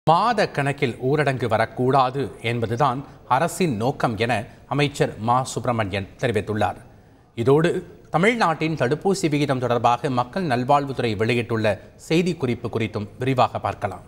மாத கணக்கில் ஊரடங்கு வரக்கூடாது என்பதுதான் அரசின் நோக்கம் என அமைச்சர் மா சுப்பிரமணியன் தெரிவித்துள்ளார் இதோடு தமிழ்நாட்டின் தடுப்பூசி விகிதம் தொடர்பாக மக்கள் நல்வாழ்வுத்துறை வெளியிட்டுள்ள செய்திக்குறிப்பு குறித்தும் விரிவாக பார்க்கலாம்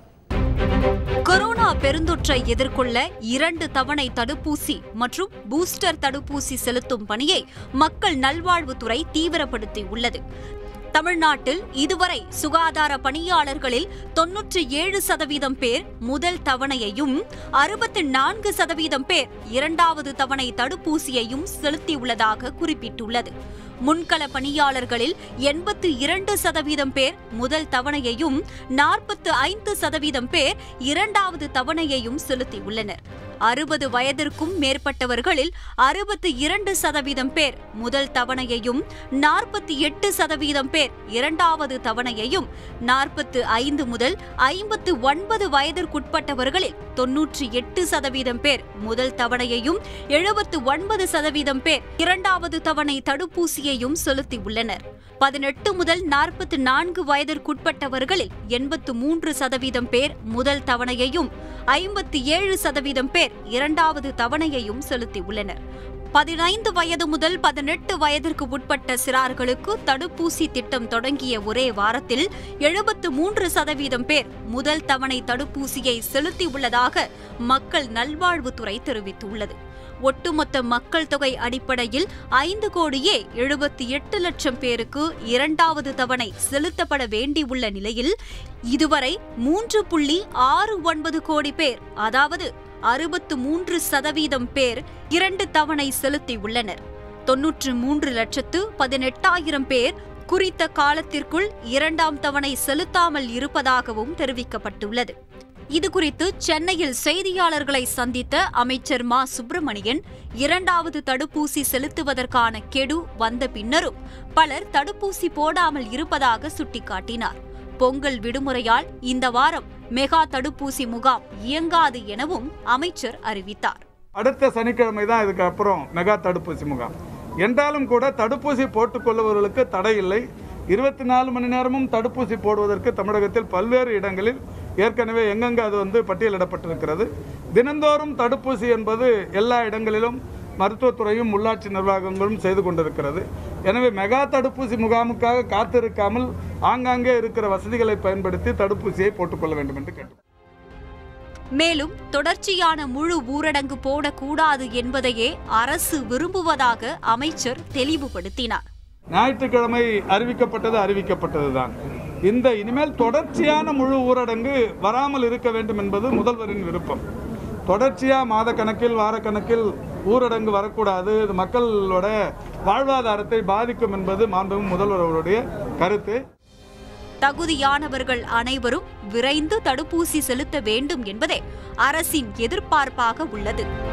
கொரோனா பெருந்தொற்றை எதிர்கொள்ள இரண்டு தவணை தடுப்பூசி மற்றும் பூஸ்டர் தடுப்பூசி செலுத்தும் பணியை மக்கள் நல்வாழ்வுத்துறை தீவிரப்படுத்தியுள்ளது தமிழ்நாட்டில் இதுவரை சுகாதார பணியாளர்களில் தொன்னூற்றி ஏழு சதவீதம் பேர் முதல் தவணையையும் அறுபத்தி நான்கு சதவீதம் பேர் இரண்டாவது தவணை தடுப்பூசியையும் செலுத்தியுள்ளதாக குறிப்பிட்டுள்ளது முன்கள பணியாளர்களில் எண்பத்து இரண்டு சதவீதம் பேர் முதல் தவணையையும் நாற்பத்து ஐந்து சதவீதம் பேர் இரண்டாவது தவணையையும் செலுத்தியுள்ளனர் அறுபது வயதிற்கும் மேற்பட்டவர்களில் அறுபத்து இரண்டு சதவீதம் பேர் முதல் தவணையையும் நாற்பத்தி எட்டு சதவீதம் பேர் இரண்டாவது தவணையையும் நாற்பத்து ஐந்து முதல் ஐம்பத்து ஒன்பது வயதிற்குட்பட்டவர்களில் தொன்னூற்றி எட்டு சதவீதம் பேர் முதல் தவணையையும் எழுபத்து ஒன்பது சதவீதம் பேர் இரண்டாவது தவணை தடுப்பூசியையும் செலுத்தியுள்ளனர் பதினெட்டு முதல் நாற்பத்தி நான்கு வயதிற்குட்பட்டவர்களில் எண்பத்து மூன்று சதவீதம் பேர் முதல் தவணையையும் ஐம்பத்தி ஏழு சதவீதம் பேர் இரண்டாவது தவணையையும் செலுத்தியுள்ளனர் பதினைந்து வயது முதல் பதினெட்டு வயதிற்கு உட்பட்ட சிறார்களுக்கு தடுப்பூசி திட்டம் தொடங்கிய ஒரே வாரத்தில் எழுபத்து மூன்று சதவீதம் பேர் முதல் தவணை தடுப்பூசியை செலுத்தியுள்ளதாக மக்கள் நல்வாழ்வுத்துறை தெரிவித்துள்ளது ஒட்டுமொத்த மக்கள் தொகை அடிப்படையில் ஐந்து கோடியே எழுபத்தி எட்டு லட்சம் பேருக்கு இரண்டாவது தவணை செலுத்தப்பட வேண்டியுள்ள நிலையில் இதுவரை மூன்று புள்ளி ஆறு ஒன்பது கோடி பேர் அதாவது அறுபத்து மூன்று சதவீதம் பேர் இரண்டு தவணை செலுத்தியுள்ளனர் தொன்னூற்று மூன்று லட்சத்து பதினெட்டாயிரம் பேர் குறித்த காலத்திற்குள் இரண்டாம் தவணை செலுத்தாமல் இருப்பதாகவும் தெரிவிக்கப்பட்டுள்ளது இதுகுறித்து சென்னையில் செய்தியாளர்களை சந்தித்த அமைச்சர் மா சுப்பிரமணியன் இரண்டாவது தடுப்பூசி செலுத்துவதற்கான கெடு வந்த பின்னரும் பலர் தடுப்பூசி போடாமல் இருப்பதாக சுட்டிக்காட்டினார் பொங்கல் விடுமுறையால் இந்த வாரம் மெகா தடுப்பூசி முகாம் இயங்காது எனவும் அமைச்சர் அறிவித்தார் அடுத்த சனிக்கிழமை தான் இதுக்கு அப்புறம் மெகா தடுப்பூசி முகாம் என்றாலும் கூட தடுப்பூசி போட்டுக்கொள்பவர்களுக்கு தடை இல்லை இருபத்தி நாலு மணி நேரமும் தடுப்பூசி போடுவதற்கு தமிழகத்தில் பல்வேறு இடங்களில் ஏற்கனவே எங்கெங்க அது வந்து பட்டியலிடப்பட்டிருக்கிறது தினந்தோறும் தடுப்பூசி என்பது எல்லா இடங்களிலும் மருத்துவத்துறையும் உள்ளாட்சி நிர்வாகங்களும் செய்து கொண்டிருக்கிறது எனவே மெகா தடுப்பூசி முகாமுக்காக காத்திருக்காமல் ஆங்காங்கே இருக்கிற வசதிகளை பயன்படுத்தி தடுப்பூசியை போட்டுக்கொள்ள வேண்டும் என்று கேட்டு மேலும் தொடர்ச்சியான முழு ஊரடங்கு போடக்கூடாது என்பதையே அரசு விரும்புவதாக அமைச்சர் தெளிவுபடுத்தினார் ஞாயிற்றுக்கிழமை அறிவிக்கப்பட்டது அறிவிக்கப்பட்டது தான் இந்த இனிமேல் தொடர்ச்சியான முழு ஊரடங்கு வராமல் இருக்க வேண்டும் என்பது முதல்வரின் விருப்பம் தொடர்ச்சியாக மாத கணக்கில் வாரக்கணக்கில் ஊரடங்கு வரக்கூடாது இது மக்களோட வாழ்வாதாரத்தை பாதிக்கும் என்பது மாண்புமிகு முதல்வர் அவருடைய கருத்து தகுதியானவர்கள் அனைவரும் விரைந்து தடுப்பூசி செலுத்த வேண்டும் என்பதே அரசின் எதிர்பார்ப்பாக உள்ளது